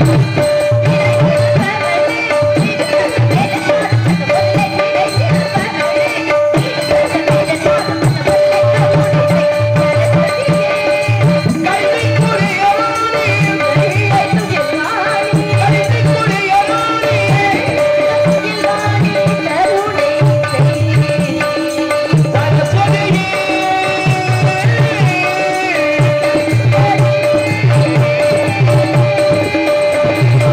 சரஸ்வதியே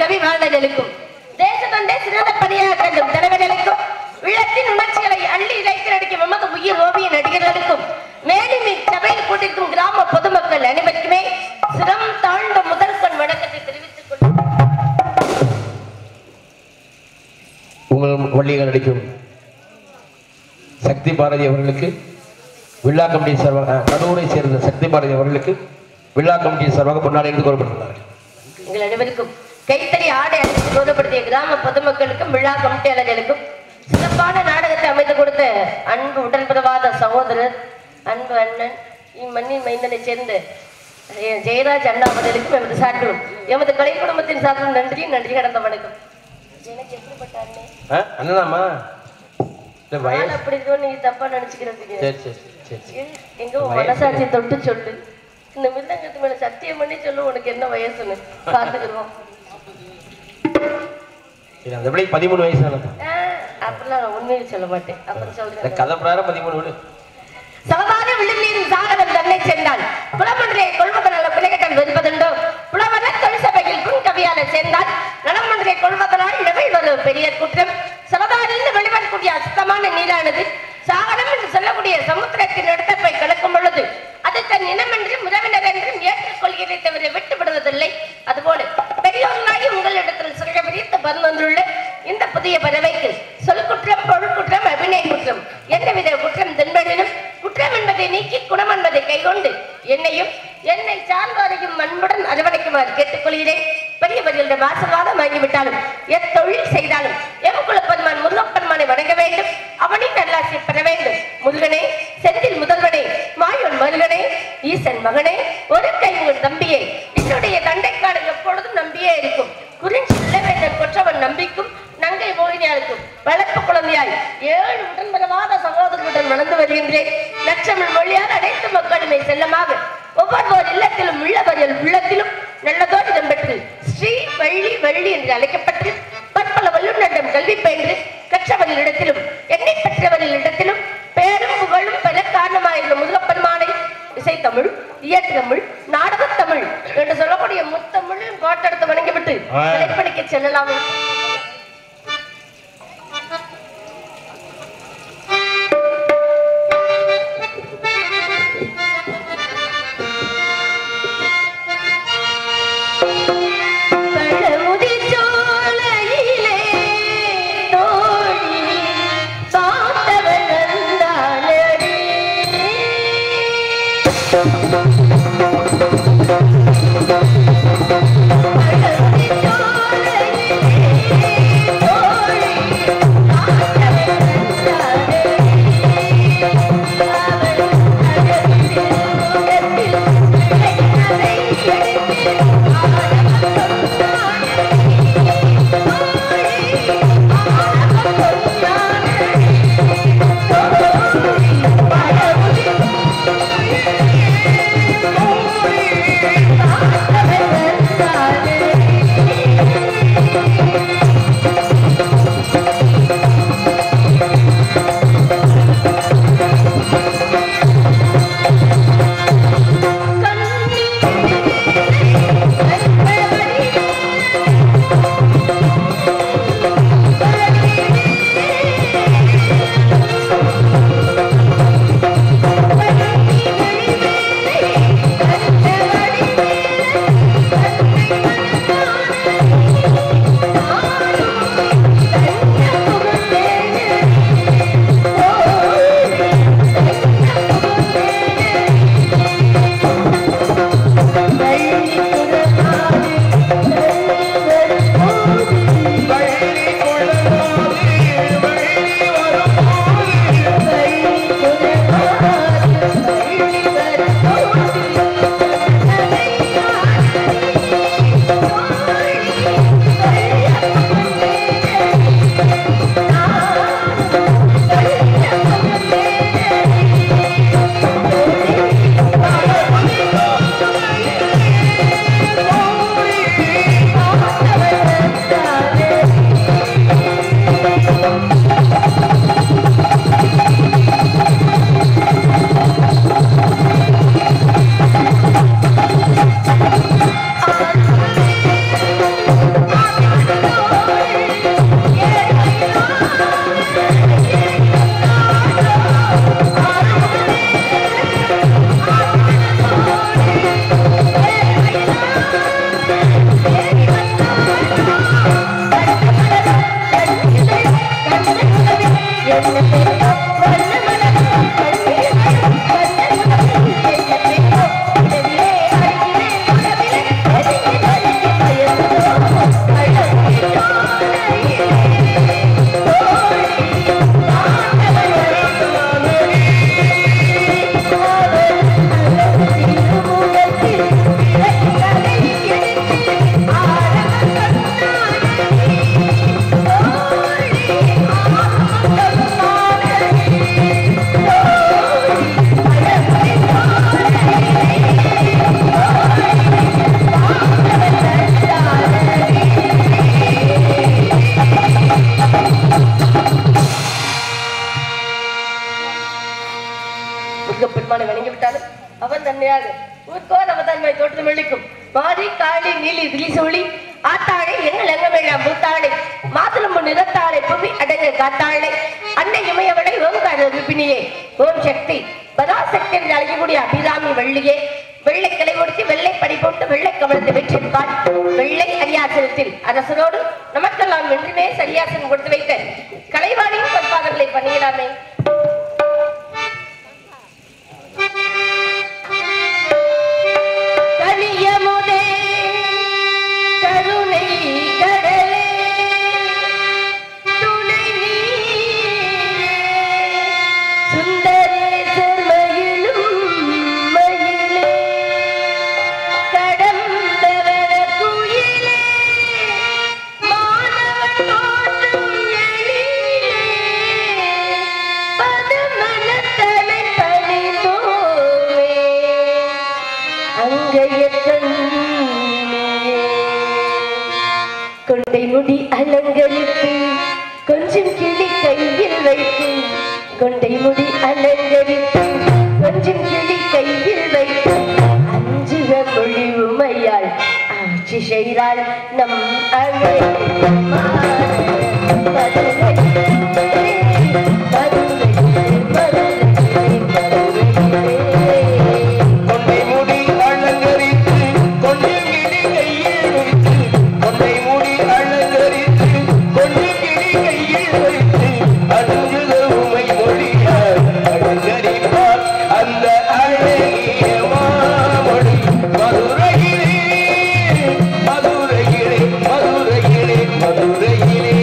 கவி வாழ்ந்தலுக்கும் தேச தொண்டை சிறந்த பணியாக கண்டும் தலைவர்களுக்கும் உள்ளத்தின் உணர்ச்சிகளை அள்ளி இறைத்து நடிக்கும் எமது உயிர் ஓவிய நடிகர்களுக்கும் மேலும் இச்சபையில் கூட்டிருக்கும் கிராம பொதுமக்கள் அனைவருக்குமே சிரம் தாழ்ந்த முதற்கண் வணக்கத்தை தெரிவித்துக் கொள்கிறேன் உங்கள் வள்ளிகள் நடிக்கும் சக்தி பாரதி அவர்களுக்கு விழா கமிட்டி சார்பாக கடவுரை சேர்ந்த சக்தி பாரதி அவர்களுக்கு விழா கமிட்டி சார்பாக முன்னாடி இருந்து கூறப்பட்டுள்ளார்கள் எங்கள் அனைவருக்கும் கைத்தறி ஆடை அணிந்து கௌரவப்படுத்திய கிராம பொதுமக்களுக்கும் விழா கமிட்டியாளர்களுக்கும் சிறப்பான நாடகத்தை அமைத்து கொடுத்த அன்பு உடன்பிறவாத சகோதரர் அன்பு அண்ணன் இம்மண்ணின் மைந்தனை சேர்ந்த ஜெய- ஜெயராஜ் அண்ணா அவர்களுக்கும் எமது சார்பிலும் எமது கலை குடும்பத்தின் சார்பிலும் நன்றி நன்றி கடந்த வணக்கம் எனக்கு எப்படிப்பட்ட அண்ணே ஆ, அண்ணனாம்மா இல்லை நான் வயசு அப்படி இருக்கோம் நீ தப்பா நினைச்சுக்கிறதுக்கு சரி சரி சரி சரி எங்க உன் மனசாட்சி தொட்டு சொல்லு இந்த மிருதங்கத்து மேல சத்தியம் பண்ணி சொல்லு உனக்கு என்ன வயசுன்னு பாத்துக்கிறோம் சரி அந்த பிள்ளைக்கு பதிமூணு வயசு ஆனது ஆஹ், அப்படிலாம் நான் உண்மையை சொல்ல மாட்டேன் அப்புறம் இந்த சொல்றேன் கதை பிரகாரம் பதிமூணு விடு சமதான விழுநீரின் சாகரம் தன்னை சென்றால் புலமொன்றை கொள்வதனால பிள்ளைகள் வெறுப்பதுண்டோ புலவர தொழிற்சபையில் புன் கவியால சேர்ந்தால் நலமொன்றை கொள்வதனால் நிகழ் ஒரு பெரிய குற்றம் சமதானிலிருந்து வெளிவரக்கூடிய அசுத்தமான நீரானது சாகரம் என்று சொல்லக்கூடிய சமுத்திரத்தின் இடத்தை போய் கலக்கும் பொழுது அது தன் இனமென்றும் உறவினர் என்றும் ஏற்றுக்கொள்கிறதை தவிர விட்டு விடுவதில்லை அதுபோல பெரியோர்களாகி உங்களிடத்தில் சிறக விரித்து வந்துள்ள இந்த புதிய பறவைக்கு சொல் குற்றம் பொருள் குற்றம் அபிநய குற்றம் எந்தவித குற்றம் தென்படினும் குற்றம் என்பதை நீக்கி குணம் என்பதை கைகொண்டு என்னையும் என்னை சார்ந்தவரையும் அன்புடன் அரவணைக்குமாறு கேட்டுக்கொள்கிறேன் பெரியவர்களிடம் ஆசீர்வாதம் வாங்கிவிட்டாலும் எத்தொழில் செய்தாலும் எமக்குல பெருமான் முருகப்பெருமானை வணங்க வேண்டும் அவனின் நல்லாசி பெற வேண்டும் முருகனே செந்தில் முதல்வனே மாயோன் மருகனே ஈசன் மகனே ஒரு கை உன் தம்பியே என்னுடைய தண்டைக்காடு எப்பொழுதும் நம்பியே இருக்கும் குறிஞ்சி இளவேந்தன் கொற்றவன் நம்பிக்கும் நங்கை மோகினியாருக்கும் வளர்ப்பு குழந்தையாய் ஏழு உடன்பரவாத சகோதரர்களுடன் வளர்ந்து வருகின்றேன் லட்சமிழ் மொழியால் அனைத்து மக்களுமே செல்லமாக ஒவ்வொருவர் இல்லத்திலும் உள்ளவர்கள் உள்ளத்திலும் நல்லதோர் இடம் பெற்று ஸ்ரீ வள்ளி வள்ளி என்று அழைக்கப்பட்டு பற்பல வல்லுநரிடம் கல்வி பயின்று கற்றவர்களிடத்திலும் எண்ணெய் பெற்றவர்களிடத்திலும் பேரும் புகழும் பெற காரணமாயிருந்த முருகப்பெருமானை இசைத்தமிழ் இயற்றமிழ் நாடகத்தமிழ் என்று சொல்லக்கூடிய முத்தமிழில் கோட்டெடுத்து வணங்கிவிட்டு ஆ. கலைப்பணிக்கு செல்லலாமே பழமுதிர் சோலையிலே தோழி பார்த்தவன் வந்தானடி. பழமுதிர் சோலையிலே கிடையாது ஊர்க்கோ நமதன்மை தோற்றம் வெளிக்கும் மாறி காளி நீலி திலிசூழி ஆத்தாளை எங்கள் எங்கமேழாம் பூத்தாளை மாதுளம்பு நிறத்தாளை புவி அடங்க காத்தாளை அன்னை இமயவளை ஓங்கார ரூபினியே ஓம் சக்தி பராசக்தி என்று அழைக்கக்கூடிய அபிராமி வள்ளியே வெள்ளை கிளை கொடுத்து வெள்ளை படி போட்டு வெள்ளை கமலத்தை வெற்றிருப்பாள் வெள்ளை அரியாசனத்தில் அரசனோடு நமக்கெல்லாம் என்றுமே சரியாசனம் கொடுத்து வைத்த கலைவாணியின் பண்பாடுகளை பண்ணிடலாமே கனியமுதே கருணை கடலே துணை நீரே சுந்தரேசர் மயிலும் மயிலே கடம்பவர குயிலே மாணவன் தோன்றும் எழிலே பதுமனத்தனை பணிந்தோமே அங்கைய கண்ணியே கொண்டை முடி அலங்கரித்து கொஞ்சம் கிளி கையில் வைத்து கொண்டை முடி அலங்கரித்து கொஞ்சம் கிளி கையில் வைத்து அஞ்சுக மொழி உமையாள் ஆட்சி செய்தால் நம் அழகை கொண்டை முடி அலங்கரித்து கொஞ்சம் கிளி கையில் வைத்து கொண்டை முடி அலங்கரித்து கொஞ்சம் கிளி கையில் வைத்து அஞ்சுக உமை மொழியார் அலங்கரிப்பார் அந்த அழகிய மாமொழி மதுரையிலே மதுரையிலே மதுரையிலே மதுரையிலே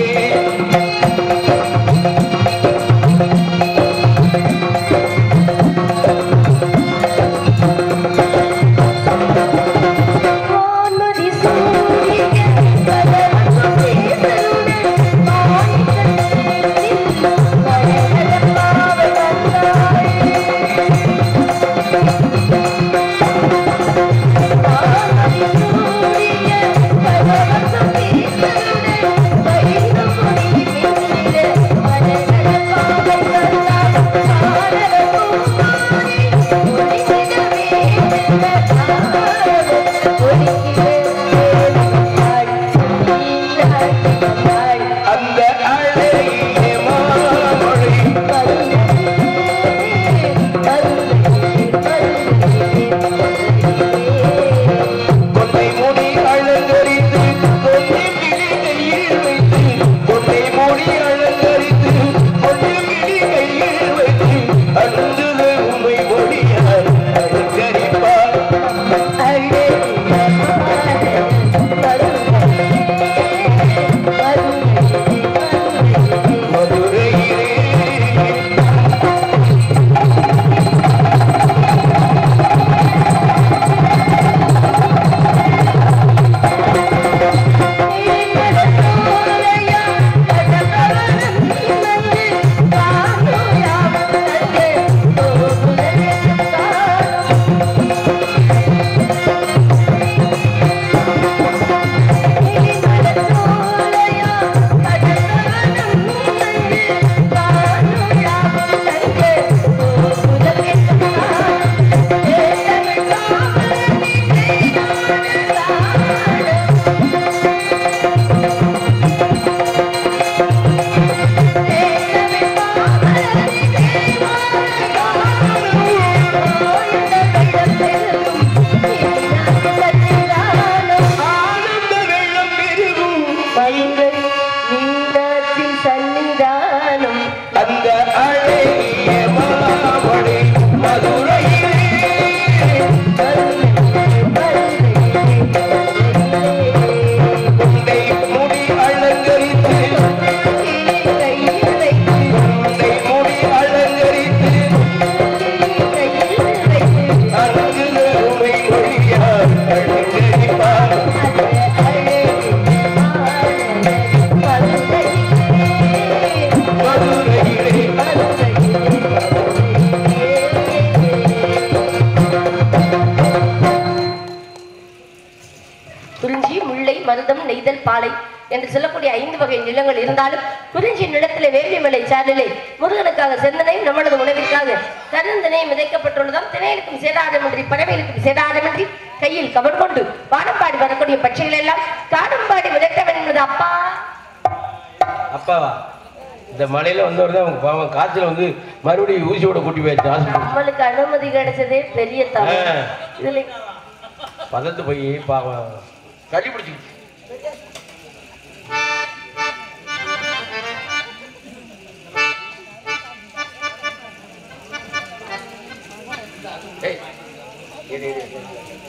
வான்மதி சூரியன் கதவம் பேசலுடன் மாணிக்கத்தில் மழைநலப்பாவை வந்தாள். வான்மதி சூரியன் கதவம் பேசலுடன் வைரம் கொடி மின்னிட மழைநலப்பாவை வந்தாள். ஆரவ பூமாரி ஒளிந்திடவே அந்த அழகிய மாமொழி கொண்டை முடி அலங்கரித்து கொஞ்சம் கிளி கையில் வைத்து கொண்டை முடி அலங்கரித்து கொஞ்சம் கிளி கையில் வைத்து அழுது உண்மை மொழியார் அலங்கரிப்பார் மதுரையிலே ஆனந்த வெள்ளம் பெருகும் சன்னிதானம் அந்த அழகிய மாமொழி மதுரையிலே கொண்டை முடி அலங்கரித்து கொண்டை முடி அலங்கரித்து அழகு உமை மொழியார் அலங்கரிப்பார் மதுரையிலே குறிஞ்சி முல்லை மருதம் நெய்தல் பாலை என்று சொல்லக்கூடிய ஐந்து வகை நிலங்கள் இருந்தாலும் குறிஞ்சி நிலத்திலே வேலிமலை சாலிலே முருகனுக்காக செந்தனையும் நம்மளது உணவிற்காக கருந்தனையும் விதைக்கப்பட்டுள்ளதாம் திணையிலுக்கும் சேதாரமின்றி பறவைகளுக்கும் சேதாரமின்றி கையில் கவர் கொண்டு வானம்பாடி வரக்கூடிய பட்சிகள் எல்லாம் காடம்பாடி விதைத்தவன் என்பது அப்பா அப்பாவா இந்த மலையில வந்தவர் தான் அவங்க பாவம் காய்ச்சல் வந்து மறுபடியும் ஊசியோட கூட்டி போயிடுச்சு ஹாஸ்பிட்டல் நம்மளுக்கு அனுமதி கிடைச்சதே பெரிய தவறு ஆ. இதுல பதத்து போய் பாவம் கட்டி பிடிச்சிக்கிச்சு ஏய், இரு, இரு, இரு.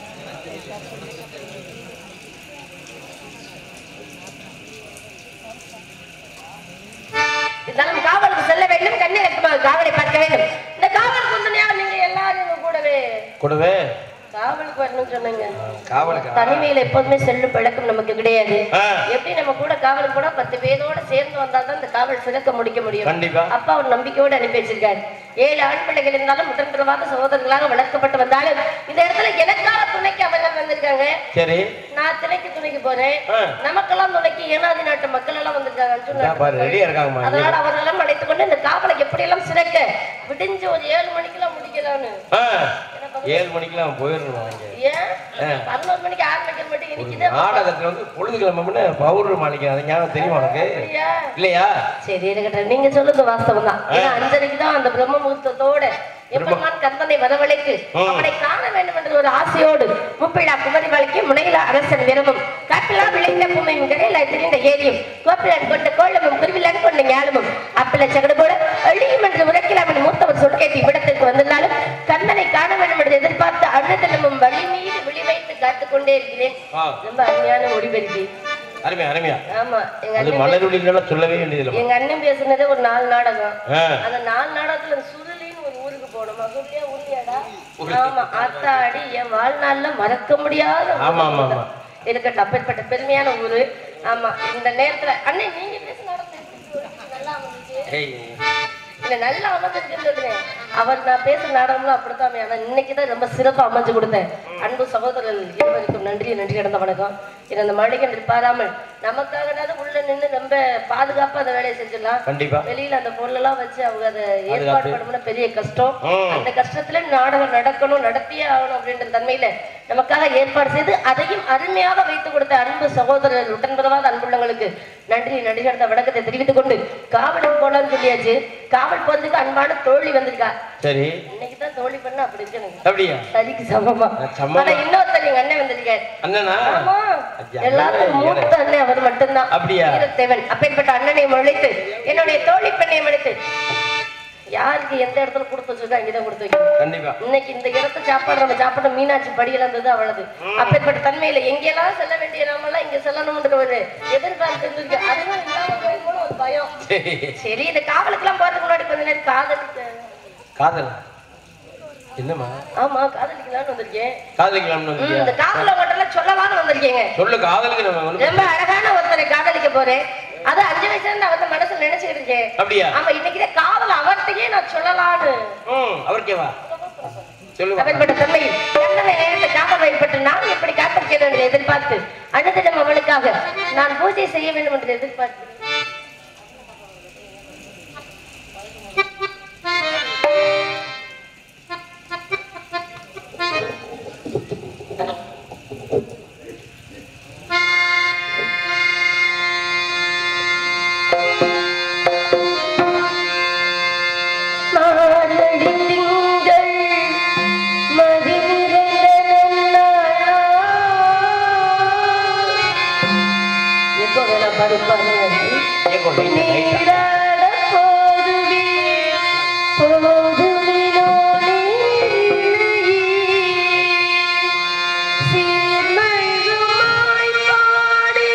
இருந்தாலும் காவலுக்கு செல்ல வேண்டும் கண்ணியமாக காவலை பார்க்க வேண்டும் இந்த காவல் குந்தனையா நீங்க எல்லாரும் உங்க கூடவே கூடவே காவலுக்கு வரணும்னு சொன்னீங்க காவலுக்கு தனிமையில எப்போதுமே செல்லும் பழக்கம் நமக்கு கிடையாது ஆ, எப்படி நம்ம கூட காவலுக்கு போனா பத்து பேரோட சேர்ந்து வந்தால்தான் இந்த காவல் சிறக்க முடிக்க முடியும் கண்டிப்பா அப்பா ஒரு நம்பிக்கையோடு அனுப்பி வச்சிருக்காரு ஏழு ஆண் பிள்ளைகள் இருந்தாலும் உடன்பிறவாத சகோதரர்களாக வளர்க்கப்பட்டு வந்தாலும் இந்த இடத்துல எனக்காக துணைக்கு அவர்கள் வந்திருக்காங்க சரி நான் திணைக்கு துணைக்கு போறேன் ஆ. நமக்கெல்லாம் துணைக்கு ஏனாதி நாட்டு மக்கள் எல்லாம் வந்திருக்காங்க அஞ்சு இந்தா பாரு நாட்டு ரெடியா இருக்காங்கம்மா அதனால அவர்களெல்லாம் அழைத்துக் கொண்டு இந்த காவலை எப்படி எல்லாம் சிறக்க விடிஞ்சு ஒரு ஏழு மணிக்கெல்லாம் முடிக்கலாம்னு ஆ, ஏழு மணிக்கெல்லாம் போயிடணும் அங்க ஏன் ஆ. பதினோரு மணிக்கு ஆரம்பிக்க மாட்டேங்க ஒரு இன்னைக்கு நாடகத்துல வந்து பொழுதுக்கிழமை பவுடர் மாளிகை அது ஞாபகம் தெரியுமா உனக்கு இல்லையா சரி இருக்கட்டும் நீங்க சொல்லுங்க வாஸ்தவம் தான் ஏன்னா அஞ்சரைக்கு தான் அந்த பிரம்ம முகூர்த்தத்தோட எப்பெல்லாம் கந்தனை வரவழைத்து ம். அவனை காண வேண்டும் என்ற ஒரு ஆசையோடு முப்பிழா குமரி வழக்கி முனையில அரசன் விரும்பும் காப்பிலா விளைந்த பூமையும் கரையில திரிந்த ஏரியும் கோப்பிலன் கொண்ட கோலமும் குருவிலன் கொண்ட ஞானமும் அப்பில சகடு போல அழியும் என்று உரைக்கலாமின் மூத்தவர் சொல்கேட்டு இவ்விடத்திற்கு வந்திருந்தாலும் கந்தனை காண வேண்டும் என்று எதிர்பார்த்து அன்னதினமும் வழி மீது விழி வைத்து காத்துக் கொண்டே இருக்கிறேன் ஆ, ரொம்ப அருமையான ஒளிபெருக்கி அருமையா அருமையா ஆமா எங்க அது அண்ணன் மலருளிலாம் சொல்லவே வேண்டியதில்லை எங்க அண்ணன் பேசுனதே ஒரு நாலு நாடகம் ஆ, அந்த நாலு நாடகத்துல சுருளின்னு ஒரு ஊருக்கு போனோம் மகுடியா உறுதியாடா ஆமா ஆத்தாடி என் வாழ்நாள்ல மறக்க முடியாத ஒரு ஆமா, ஆமா, ஊர். ஆமா. இருக்கட்டும் அப்பேற்பட்ட பெருமையான ஊரு ஆமா இந்த நேரத்துல அண்ணே நீங்க பேச நாடகம் எப்படி இருக்கு? நல்லா வந்துச்சு ஏய், இல்ல நல்லா அமைஞ்சிருக்குன்னு சொல்றேன் அவர் நான் பேசுற நாடகம்லாம் அப்படித்தான் ஆனா இன்னைக்கு தான் ரொம்ப சிறப்பா அமைஞ்சு கொடுத்தேன் அன்பு சகோதரர்கள் இருவருக்கும் நன்றி நன்றி கிடந்த வணக்கம் இது அந்த மழைக்கு நிற்பாராமல் நமக்காக உள்ள நின்று ரொம்ப பாதுகாப்பா அந்த வேலையை செஞ்சிடலாம் கண்டிப்பா வெளியில அந்த பொருளெல்லாம் வச்சு அவங்க அதை ஏற்பாடு பாதுகாப்பு. பண்ணணும்னா பெரிய கஷ்டம் ம். அந்த கஷ்டத்துல நாடகம் நடக்கணும் நடத்தியே ஆகணும் அப்படின்ற தன்மையில நமக்காக ஏற்பாடு செய்து அதையும் அருமையாக வைத்துக் கொடுத்த அன்பு சகோதரர் உடன்பதவாத அன்புள்ளங்களுக்கு நன்றி நன்றி கடந்த வணக்கத்தை தெரிவித்துக் கொண்டு காவலுக்கு போலான்னு சொல்லியாச்சு காவல் போறதுக்கு அன்பான தோழி வந்திருக்கா சரி இன்னைக்கு தான் தோழி பண்ண அப்படி இருக்கணும் அப்படியா சரிக்கு சமமா சமமா. ஆனா இன்னொருத்தர் எங்க அண்ணன் வந்திருக்காரு அண்ணனா ஆமா ஐயா, எல்லாரும் மூத்த அண்ணன் அவர் மட்டும்தான் அப்படியா? வீரத்தேவன் அப்பேற்பட்ட அண்ணனை அழைத்து என்னுடைய தோழி பெண்ணையும் அழைத்து யாருக்கு எந்த இடத்துல கொடுத்து வச்சிருக்கா இங்கதான் கொடுத்து வைக்கணும் கண்டிப்பா இன்னைக்கு இந்த இடத்த சாப்பாடு நம்ம சாப்பிட மீனாட்சி படியில இருந்தது அவ்வளவு அப்பேற்பட்ட தன்மையில எங்கெல்லாம் செல்ல வேண்டிய நாம எல்லாம் இங்க செல்லணும்ன்ற ஒரு எதிர்பார்ப்பு இருந்திருக்கு அதெல்லாம் இல்லாம போயிருமோன்னு ஒரு பயம் சரி சரி இந்த காவலுக்கெல்லாம் போறதுக்கு முன்னாடி கொஞ்ச நேரம் காதலிக்க காதல் என்னம்மா ஆமா காதலிக்கலாம்னு வந்திருக்கேன் காதலிக்கலாம்னு ம், வந்திருக்கியா? இந்த காதல உங்கள்ட்ட சொல்லலாம்னு வந்திருக்கீங்க சொல்லு காதலுக்கு நம்ம வந்து- ரொம்ப அழகான ஒருத்தரை காதலிக்க போறேன் அது அஞ்சு வயசுல இருந்து அவர் மனசுல நினைச்சுக்கிட்டு இருக்கேன் அப்படியா ஆமா இன்னைக்கு காதல் அவர்கிட்டயே நான் சொல்லலான்னு ம் அவருக்கே வா சொல்லுவா அவன்பட்ட தன்மையில் கண்ணனை நேரத்தை காவல் வைப்பட்டு நான் எப்படி காத்திருக்கிறேன் என்று எதிர்பார்த்து அன்னதினம் அவளுக்காக நான் பூஜை செய்ய வேண்டும் என்று எதிர்பார்த்து மார்கழி திங்கள் மதி நிறைந்த எப்போ வேணா பாடுப்பாங்க ஏன் கொண்டு இந்த night ஆ? நீராட போதுமே போதுமினோ சீர்மழுமாய் பாடி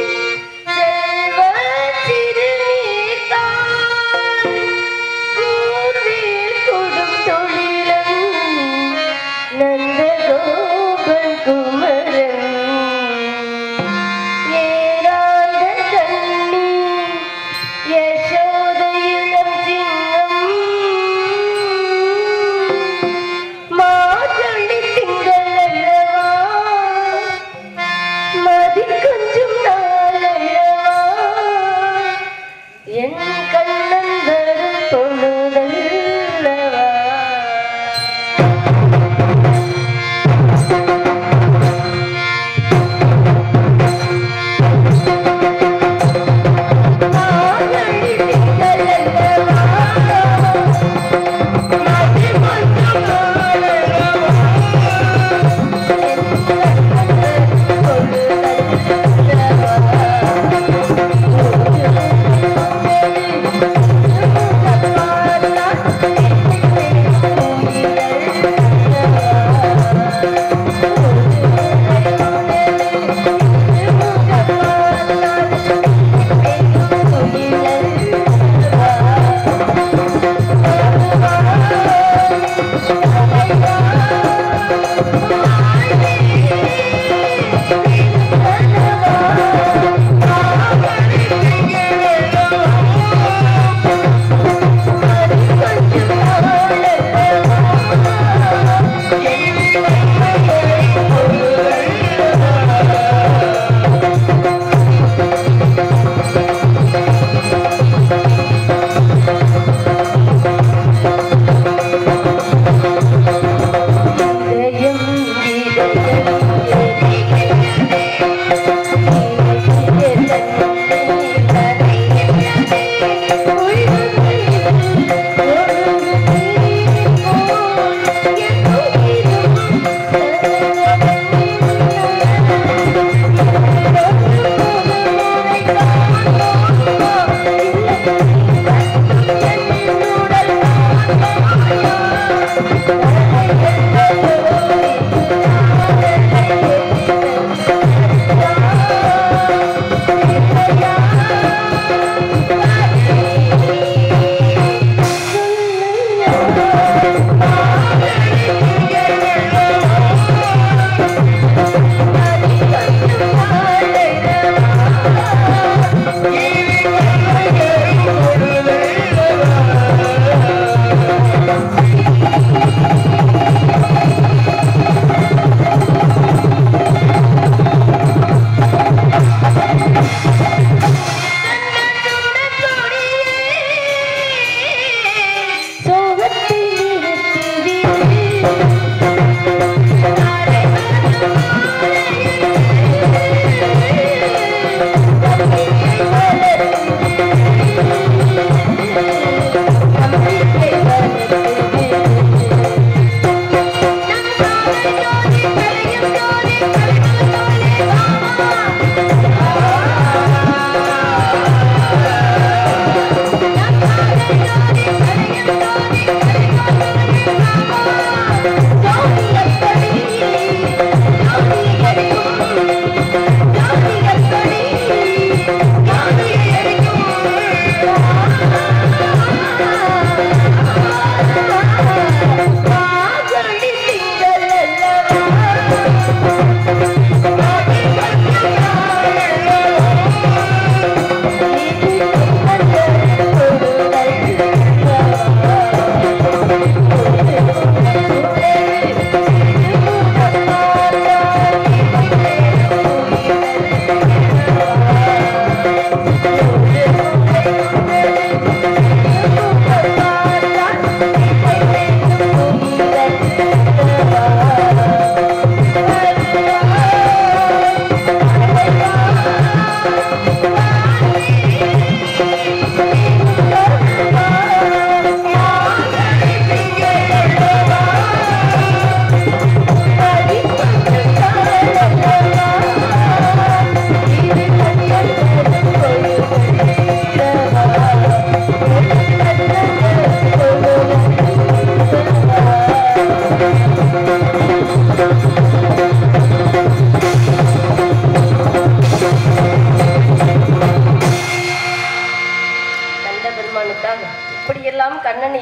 செல்வச் சிறுநீர்தான் கூர்வேல் கொடும் தொழிலன் நந்தகோபன் குமரன் ஏராந்த கண்ணி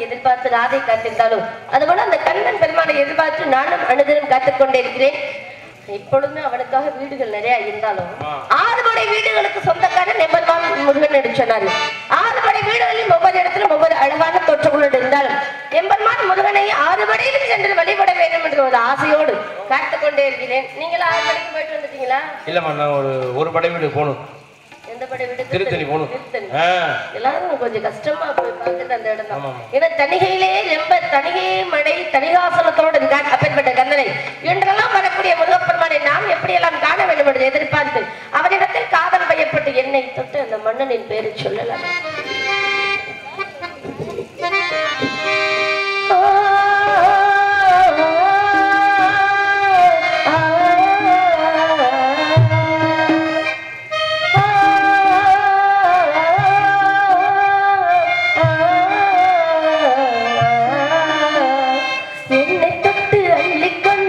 எதிர்பார்த்து ராதை காத்திருந்தாலும் அதுபோல அந்த கண்ணன் பெருமானை எதிர்பார்த்து நானும் அனுதினம் காத்துக் கொண்டே இருக்கிறேன் இப்பொழுதுமே அவனுக்காக வீடுகள் நிறைய இருந்தாலும் ஆறு படை வீடுகளுக்கு சொந்தக்காரன் எம்பெருமான் முருகன் என்று சொன்னாரு ஆறு படை வீடுகளில் ஒவ்வொரு இடத்திலும் ஒவ்வொரு அழகான தோற்றங்களோடு இருந்தாலும் எம்பெருமான் முருகனை ஆறு படையிலும் சென்று வழிபட வேண்டும் என்ற ஒரு ஆசையோடு காத்துக் கொண்டே இருக்கிறேன் நீங்களும் ஆறு படைக்கு போயிட்டு வந்துட்டீங்களா இல்லம்மா நான் ஒரு ஒரு படை வீடு போகணும் எந்த படை வீடு திருத்தணி போகணும் திருத்தணி ஆ எல்லாரும் கொஞ்சம் கஷ்டமா போய் பார்த்துட்டு அந்த இடம் தான் ஆமா. ஏன்னா தணிகையிலே ரொம்ப தணிகை மடை தணிகாசனத்தோடு இருக்கான் அப்பேற்பட்ட கந்தனை என்றெல்லாம் வரக்கூடிய முருகப்பெருமானை நாம் எப்படியெல்லாம் காண வேண்டும் என்று எதிர்பார்த்து அவனிடத்தில் காதல் பயப்பட்டு என்னை தொட்டு அந்த மன்னனின் பேரை சொல்லலாம் என்னை தொட்டு அள்ளிக்கொண்ட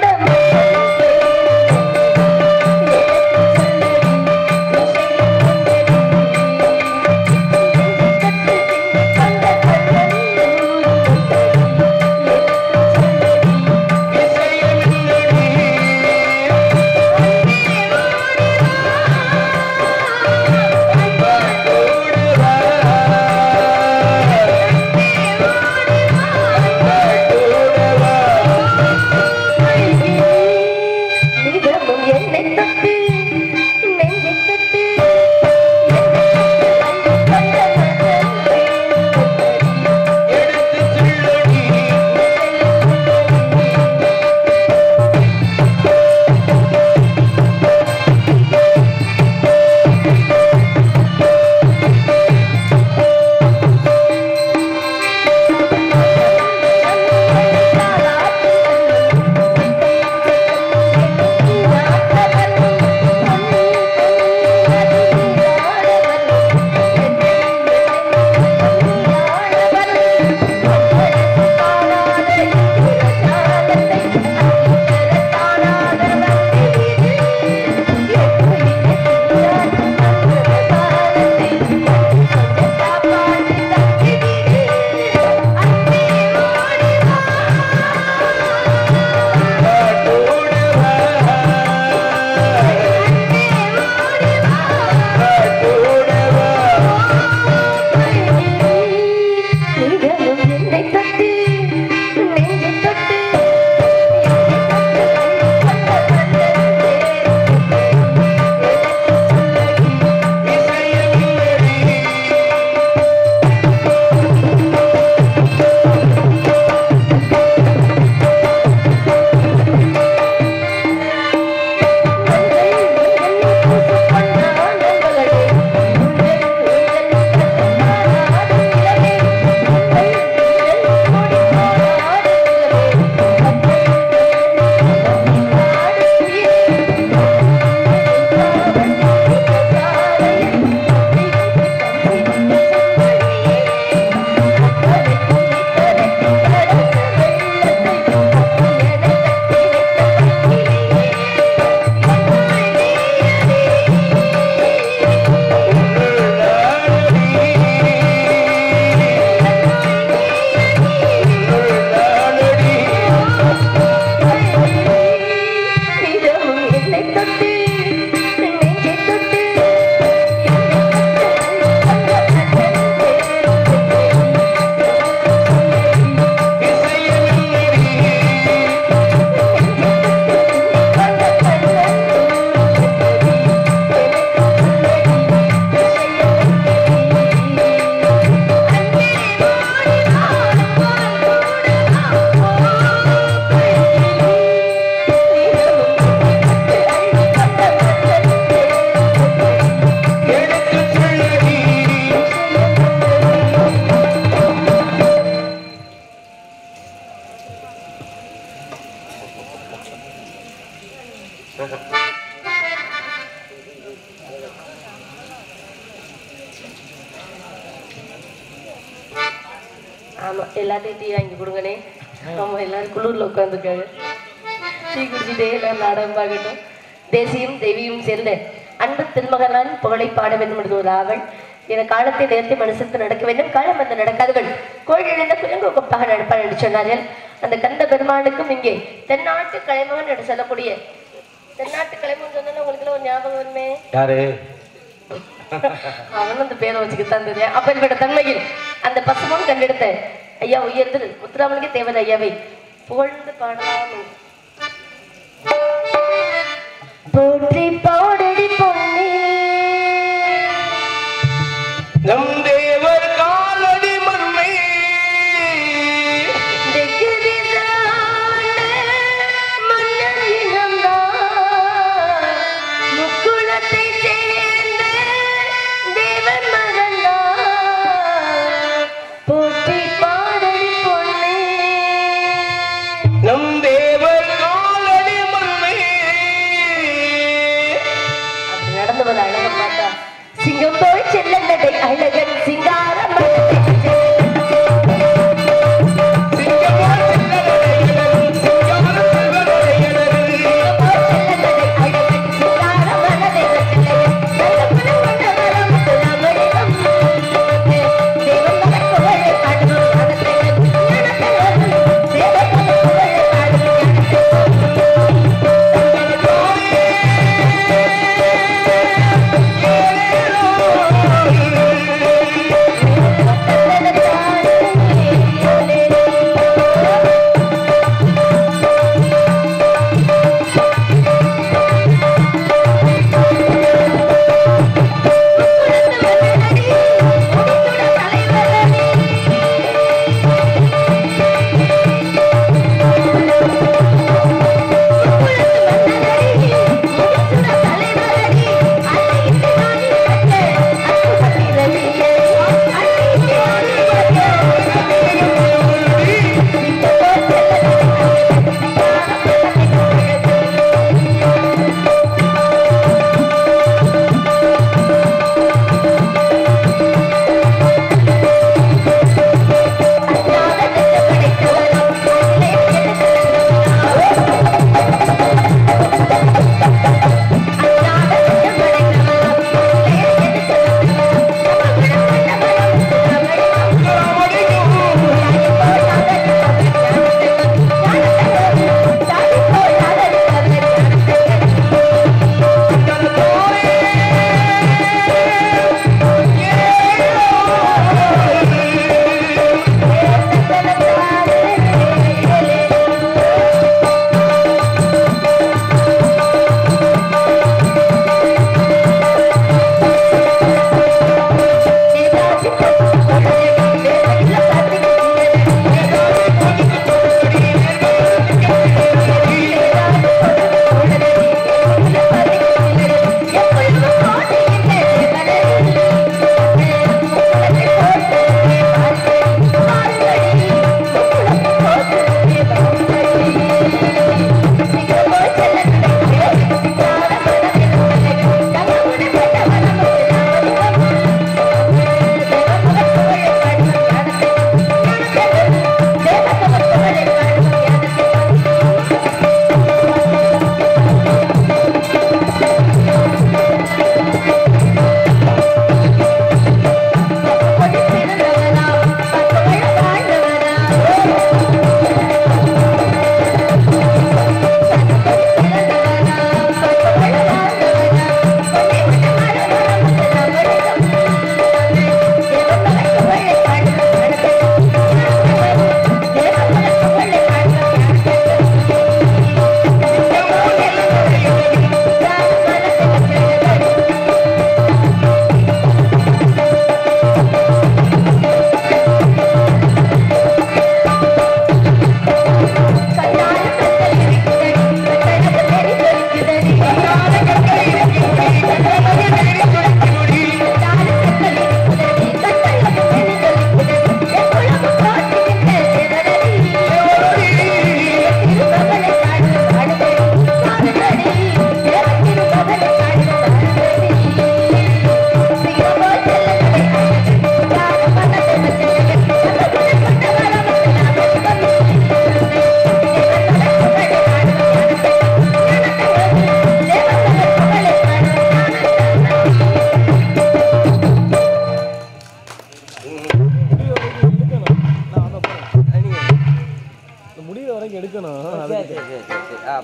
நிதமும் என்னை தொட்டு நெஞ்சை தொட்டு நிதமும் என்னை தொட்டு நெஞ்சை தொட்டு நிதமும் என்னை தொட்டு நெஞ்சை தொட்டு ஆமா எல்லாத்தையும் டீ வாங்கி கொடுங்கண்ணே ஆமா எல்லாரும் குளிர்ல உட்காந்துருக்காங்க டீ குடிச்சிட்டே எல்லாரும் நாடகம் பார்க்கட்டும் தேசியும் தெய்வியும் சேர்ந்த அன்பு திருமகனான் புகழை பாட வேண்டும் என்று ஒரு ஆவல் என காலத்தை நேர்த்தி மனுஷத்து நடக்க வேண்டும் காலம் வந்து நடக்காதவள் கோழி எழுந்த குரங்கு கொப்பாக நடப்பார் என்று சொன்னார்கள் அந்த கந்த பெருமானுக்கும் இங்கே தென்னாட்டு கலைமகன் என்று சொல்லக்கூடிய தென்னாட்டு கலைமகன் சொன்னா உங்களுக்கு ஒரு ஞாபகம் வருமே யாரு அவனும் அந்த பேரை வச்சுக்கிட்டு தான் தெரியும் அப்பேற்பட்ட தன்மையில் அந்த பசுமன் கண்டெடுத்த ஐயா உயர்ந்து முத்துராமனுக்கே தேவன் ஐயாவை புகழ்ந்து பாடலாம் போற்றி பாடடி பொன்னே நம் தேவர் காலடி மண்மை முக்குளத்தை சேர்ந்த தேவன் மகன்தா போற்றி பாடடி பொன்னே நம் தேவர் காலடி மண்மை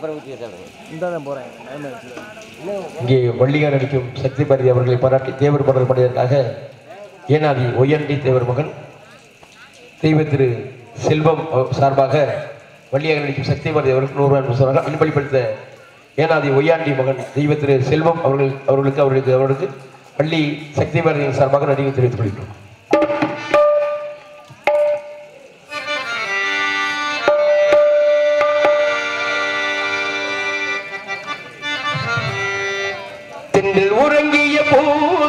அப்புறம் ஊற்றி வச்சாங்க இந்த தான் போகிறேன் டைம் ஆயிடுச்சு இங்கே வள்ளிகா நடிக்கும் சக்தி பாரதி அவர்களை பாராட்டி தேவர் பாடல் பாடியதற்காக ஏனாதி ஒய்யண்டி தேவர் மகன் தெய்வ திரு செல்வம் அவ- சார்பாக வள்ளியாக நடிக்கும் சக்தி பாரதி அவர்களுக்கு நூறு ரூபாய் சொன்னார்கள் அன்பளிப்படுத்த ஏனாதி ஒய்யாண்டி மகன் தெய்வ திரு செல்வம் அவர்கள் அவர்களுக்கு அவர்களுக்கு அவர்களுக்கு பள்ளி சக்தி பாரதியின் சார்பாக நடிகை தெரிவித்துக் கொள்கிறோம் தென்னில் உறங்கிய பூ